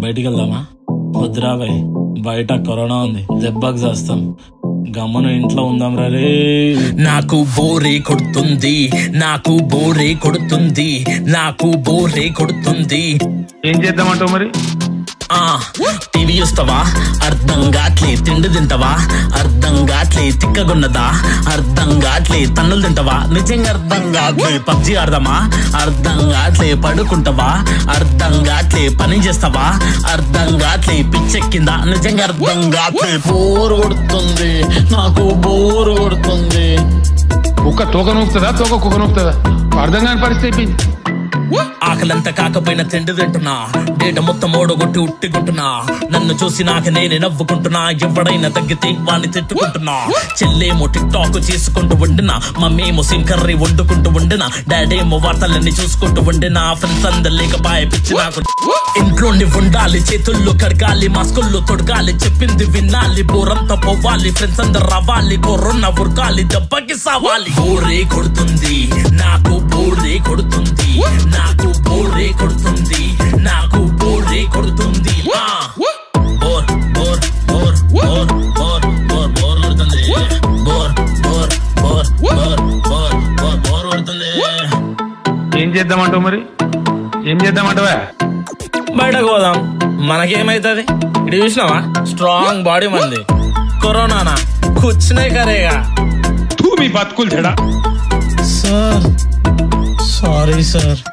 బయటికి వెళ్దామా వద్దురా భయ్ బయట కరోనా ఉంది దెబ్బకు చేస్తాం గమ్మను ఇంట్లో ఉందాం రే నాకు బోరే కొడుతుంది నాకు బోరే కొడుతుంది నాకు బోరే కొడుతుంది ఏం చేద్దామంటావు మరి ఆ టీవీ చూస్తావా అర్థం గాట్లే తిండి తింటావా అర్థం గాట్లే తిక్కగున్నదా అర్థం గాట్లే తన్నులు తింటావా నిజంగా అర్థం గాట్లే పబ్జి ఆడదామా అర్థం గాట్లే పడుకుంటావా అర్థం గాట్లే పని చేస్తావా అర్థం గాట్లే పిచ్చెక్కిందా నిజంగా అర్థం గాట్లే బోరు కొడుతుంది నాకు బోరు కొడుతుంది కుక్క తోక నూపుతుందా తోక కుక్క నూపుతుందా అర్థం కాని పరిస్థితి అయిపోయింది ఆకలంతా కాకపోయినా తిండి తింటున్నా డేట మొత్తం ఓడగొట్టి ఉట్టికుంటున్నా నన్ను చూసి నాకు నేనే నవ్వుకుంటున్నా ఎవడైనా తగ్గితే వాడిని తిట్టుకుంటున్నా చెల్లేమో టిక్ టాక్ చేసుకుంటూ వండినా మమ్మేమో సిమ్ కర్రీ వండుకుంటూ వండినా డాడీ ఏమో వార్తలన్నీ చూసుకుంటూ వండినా ఫ్రెండ్స్ అందరు లేకపాయ పిచ్చి నాకు ఇంట్లోని ఉండాలి చేతుల్లో కడగాలి మాస్కుల్లో తొడగాలి చెప్పింది వినాలి బోరంతా పోవాలి ఫ్రెండ్స్ అందరు రావాలి కరోనా ఉరకాలి దెబ్బకి సావాలి బోరే కొడుతుంది నాకు బోరే కొడుతుంది నాకు బోరే కొడుతుంది నాకు బోరే కొడుతుంది ఆ. Bore bore bore bore bore bore bore కొడుతుంది bore bore bore bore bore bore bore కొడుతుంది ఏం చేద్దామంటావు మరి ఏం చేద్దామంటావా బయటకు పోదాం మనకేమైతుంది ఇటు చూసినావా స్ట్రాంగ్ బాడీ మంది కరోనానా కూర్చునే కరేగా తూ మీ బతుకులు తేడా sir sorry sir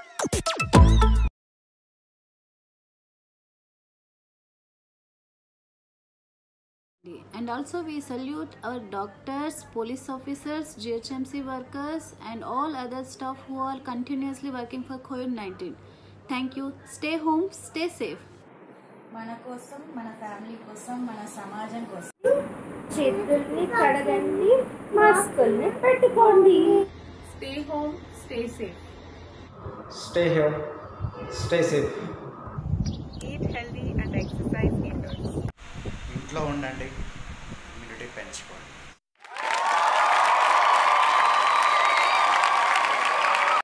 And also we salute our doctors, police officers, GHMC workers and all other staff who are continuously working for COVID-19. Thank you. Stay home, stay safe. మన కోసం మన family కోసం మన సమాజం కోసం చేతుల్ని కడగండి మాస్కుల్ని పెట్టుకోండి Stay home, stay safe. Stay here. Stay safe. eat healthy and exercise indoors. ఇంట్లో ఉండండి ఇమ్యూనిటీ పెంచుకోండి